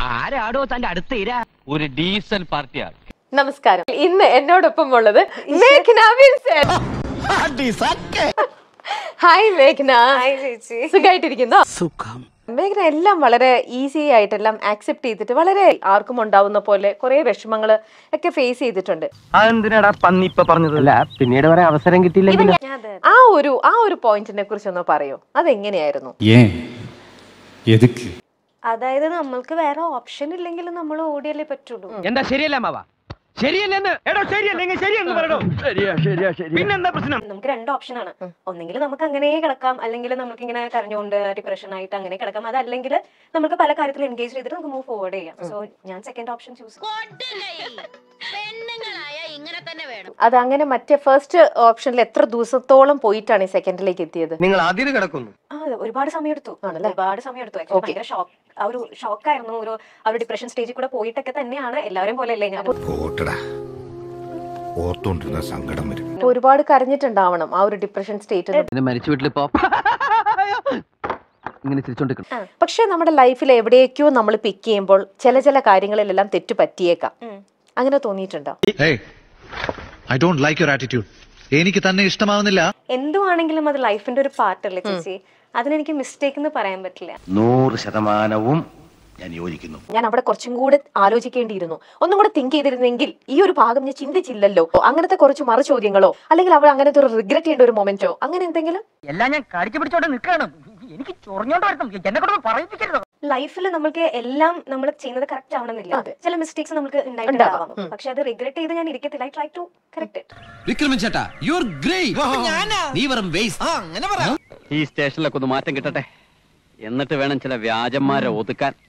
ആരാടോ തന്റെ അടുത്ത് ഇര ഒരു ഡീസന്റ് പാർട്ടിയാണ് നമസ്കാരം ഇന്ന് എന്നോടൊപ്പം ഉള്ളത് മേഘ്ന വിൻസെന്റ് ഹായ് മേഘ്ന ഹായ് ചേച്ചി സുഖമായിട്ടിരിക്കുന്നോ സുഖം മേഘ്ന എല്ലാം വളരെ ഈസി ആയിട്ടെല്ലാം ആക്സെപ്റ്റ് ചെയ്തിട്ട് വളരെ ആർക്കും ഉണ്ടാവുന്ന പോലെ കുറെ വിഷമങ്ങൾ ഒക്കെ ഫേസ് ചെയ്തിട്ടുണ്ട് അതെന്തിനാടാ പന്നി ഇപ്പൊ പറഞ്ഞത് അല്ല പിന്നീട് വരെ അവസരം കിട്ടിയില്ലെങ്കിൽ അതെ ആ ഒരു ആ ഒരു പോയിന്റിനെ കുറിച്ച് ഒന്ന് പറയോ അതെങ്ങനെയായിരുന്നു ஏன் எதுக்கு അതായത് നമ്മൾക്ക് വേറെ ഓപ്ഷൻ ഇല്ലെങ്കിൽ നമ്മൾ ഓടിയല്ലേ പറ്റുള്ളൂ എന്താ ശരിയല്ല മാവ ശരിയല്ലെന്ന് എടോ ശരിയല്ലെങ്കിൽ ശരിയെന്ന് പറയണോ ശരിയാ ശരിയാ ശരി പിന്നെന്താ പ്രശ്നം നമുക്ക് രണ്ട് ഓപ്ഷൻ ആണ് ഒന്നെങ്കിൽ നമുക്ക് അങ്ങനെ കിടക്കാം അല്ലെങ്കിൽ നമുക്ക് ഇങ്ങനെ കരഞ്ഞുകൊണ്ട് ഡിപ്രഷൻ ആയിട്ട് അങ്ങനെ കിടക്കാം അതല്ലെങ്കിൽ നമുക്ക് പല കാര്യത്തിലും എൻഗേജ് ചെയ്തിട്ട് നമുക്ക് മൂവ് ഫോർവേഡ് ചെയ്യാം സോ ഞാൻ സെക്കൻഡ് ഓപ്ഷൻ ചൂസ് പെണ്ണുങ്ങളായ ഇങ്ങനെ തന്നെ വേണം അത് അങ്ങനെ മറ്റേ ഫസ്റ്റ് ഓപ്ഷനിൽ എത്ര ദിവസത്തോളം പോയിട്ടാണ് ഈ സെക്കൻഡിലേക്ക് എത്തിയത് നിങ്ങൾ അതിര് കിടക്കുന്നു ആ അതെ, ഒരുപാട് സമയം എടുത്തു ഒരുപാട് സമയം എടുത്തു Actually ഭയങ്കര ഷോക്ക് ആ ഒരു ഷോക്കായിരുന്നു ഒരു ആ ഒരു ഡിപ്രഷൻ സ്റ്റേജിൽ കൂടെ പോയിട്ടൊക്കെ തന്നെയാണ് എല്ലാവരും പോലെ അല്ലേ ഞാൻ പോട്ടടാ ഓർത്തോണ്ടിരുന്ന സങ്കടം വരും അപ്പൊ ഒരുപാട് കരഞ്ഞിട്ടുണ്ടാവണം ആ ഒരു ഡിപ്രഷൻ സ്റ്റേറ്റ് മരിച്ചു വീട്ടിലിപ്പോ ഇങ്ങനെ തിരിച്ചോണ്ടിരിക്കണം പക്ഷെ നമ്മുടെ ലൈഫിൽ എവിടേക്കോ നമ്മൾ പിക്ക് ചെയ്യുമ്പോൾ ചില ചില കാര്യങ്ങളിലെല്ലാം തെറ്റ് പറ്റിയേക്കാം അങ്ങനെ തോന്നിയിട്ടുണ്ടോ I don't like your attitude എനിക്ക് തന്നെ ഇഷ്ടമാവുന്നില്ല എന്തുവാണെങ്കിലും അത് ലൈഫിന്റെ ഒരു പാർട്ട് അല്ലേ ചേച്ചി അതിനെനിക്ക് മിസ്റ്റേക്ക് എന്ന് പറയാൻ പറ്റില്ല നൂറ് ശതമാനവും ഞാൻ യോജിക്കുന്നു ഞാൻ അവിടെ കുറച്ചും കൂടെ ആലോചിക്കേണ്ടിയിരുന്നു ഒന്നും കൂടെ തിങ്ക് ചെയ്തിരുന്നെങ്കിൽ ഈ ഒരു ഭാഗം ഞാൻ ചിന്തിച്ചില്ലല്ലോ അങ്ങനത്തെ കുറച്ച് മറു ചോദ്യങ്ങളോ അല്ലെങ്കിൽ അവൾ അങ്ങനത്തെ ഒരു റിഗ്രറ്റ് ചെയ്യേണ്ട ഒരു മൊമെന്റോ അങ്ങനെ എന്തെങ്കിലും എല്ലാം ഞാൻ കടിച്ചു പിടിച്ചോണ്ട് നിൽക്കണം എനിക്ക് ചൊറിഞ്ഞോണ്ട് വരണം എന്നെ കൊണ്ട് പറയിപ്പിക്കരുത് ലൈഫിൽ നമുക്ക് എല്ലാം നമ്മൾ ചെയ്യുന്നത് കറക്റ്റ് ആവണമെന്നില്ല ചില മിസ്റ്റേക്സ് നമുക്ക് ഉണ്ടായിട്ടുണ്ടാവാം പക്ഷെ അത് റിഗ്രറ്റ് ചെയ്ത് ഞാൻ ഇരിക്കത്തില്ല I try to correct it Vikraman ചേട്ടാ യു ആർ ഗ്രേറ്റ് നീ വെറും വേസ്റ്റ് ഈ സ്റ്റേഷനിലൊക്കെ ഒന്ന് മാറ്റം കിട്ടട്ടെ എന്നിട്ട് വേണം ചില വ്യാജന്മാരെ ഒതുക്കാൻ